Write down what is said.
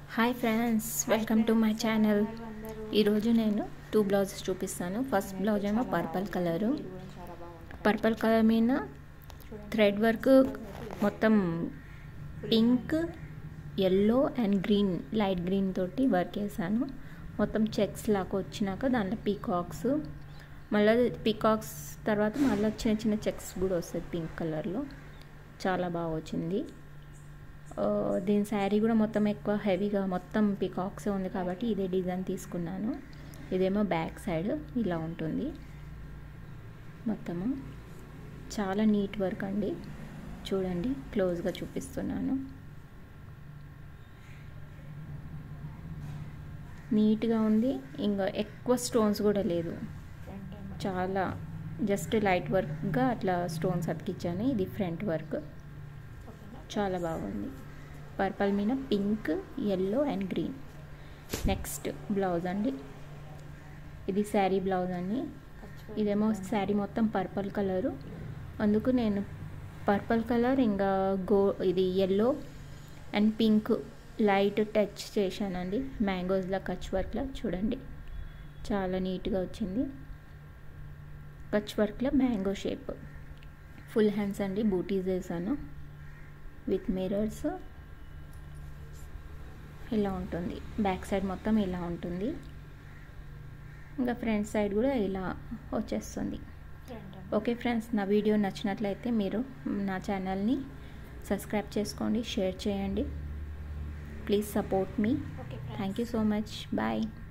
hi friends welcome to my channel ఈరోజు నేను two blouses చూపిస్తాను ఫస్ట్ బ్లౌజ్ ఏమో పర్పుల్ కలరు పర్పుల్ కలర్ మీద థ్రెడ్ వర్క్ మొత్తం pink yellow and green light green తోటి work వేసాను మొత్తం చెక్స్ లాగా వచ్చినాక దాంట్లో పీకాక్స్ మళ్ళీ పీకాక్స్ తర్వాత మళ్ళీ చిన్న చిన్న చెక్స్ కూడా వస్తాయి పింక్ కలర్లో చాలా బాగా వచ్చింది దీని శారీ కూడా మొత్తం ఎక్కువ హెవీగా మొత్తం పికాక్స్ ఉంది కాబట్టి ఇదే డిజైన్ తీసుకున్నాను ఇదేమో బ్యాక్ సైడ్ ఇలా ఉంటుంది మొత్తము చాలా నీట్ వర్క్ అండి చూడండి క్లోజ్గా చూపిస్తున్నాను నీట్గా ఉంది ఇంకా ఎక్కువ స్టోన్స్ కూడా లేదు చాలా జస్ట్ లైట్ వర్క్గా అట్లా స్టోన్స్ అతికిచ్చాను ఇది ఫ్రంట్ వర్క్ చాలా బాగుంది పర్పల్ మీద pink yellow and green next blouse అండి ఇది శారీ బ్లౌజ్ అండి ఇదేమో శారీ మొత్తం పర్పల్ కలరు అందుకు నేను పర్పల్ కలర్ ఇంకా గో ఇది yellow and pink light touch చేశానండి మ్యాంగోస్లా కచ్ వర్క్లో చూడండి చాలా నీట్గా వచ్చింది కచ్ వర్క్లో మ్యాంగో షేప్ ఫుల్ హ్యాండ్స్ అండి బూటీస్ వేసాను విత్ మిరర్స్ ఇలా ఉంటుంది బ్యాక్ సైడ్ మొత్తం ఇలా ఉంటుంది ఇంకా ఫ్రంట్ సైడ్ కూడా ఇలా వచ్చేస్తుంది ఓకే ఫ్రెండ్స్ నా వీడియో నచ్చినట్లయితే మీరు నా ఛానల్ని సబ్స్క్రైబ్ చేసుకోండి షేర్ చేయండి ప్లీజ్ సపోర్ట్ మీ thank you so much bye